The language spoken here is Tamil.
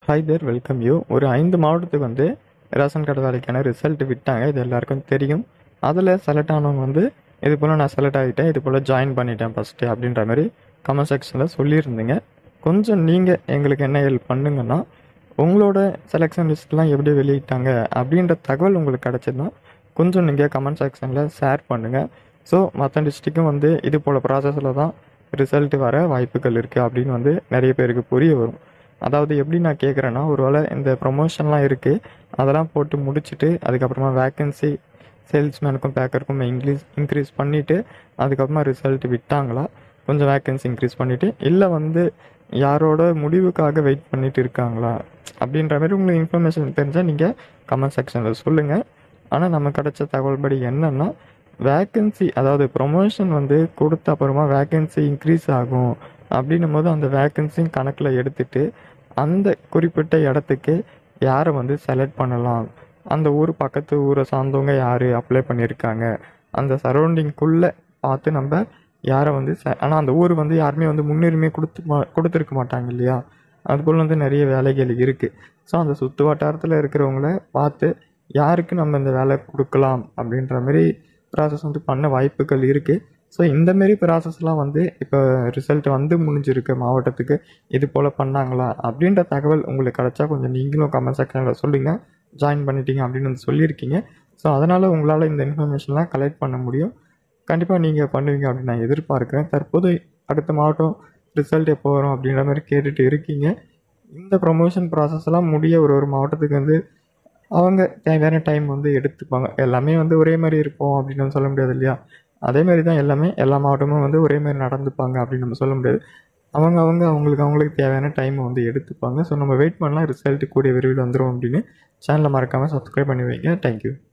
ஹாய் தேர் வெல்கம் யூ ஒரு ஐந்து மாவட்டத்துக்கு வந்து ரேஷன் கார்டு வேலைக்கான ரிசல்ட் விட்டாங்க இது எல்லாருக்கும் தெரியும் அதில் செலக்ட் ஆனவங்க வந்து இது போல் நான் செலக்ட் ஆகிட்டேன் இது போல் ஜாயின் பண்ணிட்டேன் ஃபஸ்ட்டு அப்படின்ற மாதிரி கமெண்ட் செக்ஷனில் சொல்லியிருந்தீங்க கொஞ்சம் நீங்கள் எங்களுக்கு என்ன ஹெல்ப் பண்ணுங்கன்னா உங்களோட செலெக்ஷன் லிஸ்ட்லாம் எப்படி வெளியிட்டாங்க அப்படின்ற தகவல் உங்களுக்கு கிடச்சதுன்னா கொஞ்சம் நீங்கள் கமெண்ட் செக்ஷனில் ஷேர் பண்ணுங்கள் ஸோ மற்ற டிஸ்ட்ரிக்கும் வந்து இது போல் ப்ராசஸில் தான் ரிசல்ட் வர வாய்ப்புகள் இருக்குது அப்படின்னு வந்து நிறைய பேருக்கு புரிய வரும் அதாவது எப்படி நான் கேட்குறேன்னா ஒருவேளை இந்த ப்ரொமோஷன்லாம் இருக்குது அதெல்லாம் போட்டு முடிச்சுட்டு அதுக்கப்புறமா வேக்கன்சி சேல்ஸ்மேனுக்கும் பேக்கருக்கும் இன்க்ரீஸ் இன்க்ரீஸ் பண்ணிவிட்டு அதுக்கப்புறமா ரிசல்ட் விட்டாங்களா கொஞ்சம் வேக்கன்சி இன்க்ரீஸ் பண்ணிவிட்டு இல்லை வந்து யாரோட முடிவுக்காக வெயிட் பண்ணிட்டு இருக்காங்களா அப்படின்ற மாதிரி உங்களுக்கு இன்ஃபர்மேஷன் தெரிஞ்சால் நீங்கள் கமெண்ட் செக்ஷனில் சொல்லுங்கள் ஆனால் நம்ம கிடைச்ச தகவல் படி என்னென்னா வேக்கன்சி அதாவது ப்ரொமோஷன் வந்து கொடுத்த அப்புறமா வேக்கன்சி இன்க்ரீஸ் ஆகும் அப்படின்னும் போது அந்த வேக்கன்சியும் கணக்கில் எடுத்துட்டு அந்த குறிப்பிட்ட இடத்துக்கு யாரை வந்து செலக்ட் பண்ணலாம் அந்த ஊர் பக்கத்து ஊரை சார்ந்தவங்க யார் அப்ளை பண்ணியிருக்காங்க அந்த சரௌண்டிங்குள்ளே பார்த்து நம்ம யாரை வந்து ச ஆனால் அந்த ஊர் வந்து யாருமே வந்து முன்னுரிமை கொடுத்து மா கொடுத்துருக்க மாட்டாங்க இல்லையா அதுபோல் வந்து நிறைய வேலைகள் இருக்குது ஸோ அந்த சுற்று வட்டாரத்தில் இருக்கிறவங்கள பார்த்து யாருக்கு நம்ம இந்த வேலை கொடுக்கலாம் அப்படின்ற மாதிரி ப்ராசஸ் வந்து பண்ண வாய்ப்புகள் இருக்குது ஸோ இந்தமாரி ப்ராசஸ்லாம் வந்து இப்போ ரிசல்ட் வந்து முடிஞ்சிருக்கு மாவட்டத்துக்கு இது போல் பண்ணாங்களா அப்படின்ற தகவல் உங்களுக்கு கிடச்சா கொஞ்சம் நீங்களும் கமெண்ட் செக்ஷனில் சொல்லுங்கள் ஜாயின் பண்ணிட்டீங்க அப்படின்னு வந்து சொல்லியிருக்கீங்க ஸோ அதனால் உங்களால் இந்த இன்ஃபர்மேஷன்லாம் கலெக்ட் பண்ண முடியும் கண்டிப்பாக நீங்கள் பண்ணுவீங்க அப்படின்னு நான் எதிர்பார்க்குறேன் தற்போது அடுத்த மாவட்டம் ரிசல்ட் எப்போ வரும் அப்படின்ற மாதிரி கேட்டுட்டு இருக்கீங்க இந்த ப்ரொமோஷன் ப்ராசஸ்லாம் முடிய ஒரு ஒரு மாவட்டத்துக்கு வந்து அவங்க தேவையான டைம் வந்து எடுத்துப்பாங்க எல்லாமே வந்து ஒரே மாதிரி இருப்போம் அப்படின்னு நம்ம சொல்ல முடியாது இல்லையா அதே மாதிரி தான் எல்லாமே எல்லா மாவட்டமும் வந்து ஒரே மாதிரி நடந்துப்பாங்க அப்படின்னு நம்ம சொல்ல முடியாது அவங்க அவங்க அவங்களுக்கு அவங்களுக்கு தேவையான டைமை வந்து எடுத்துப்பாங்க ஸோ நம்ம வெயிட் பண்ணலாம் ரிசல்ட் கூடிய விரைவில் வந்துடும் அப்படின்னு சேனலை மறக்காமல் சப்ஸ்கிரைப் பண்ணி வைங்க தேங்க்யூ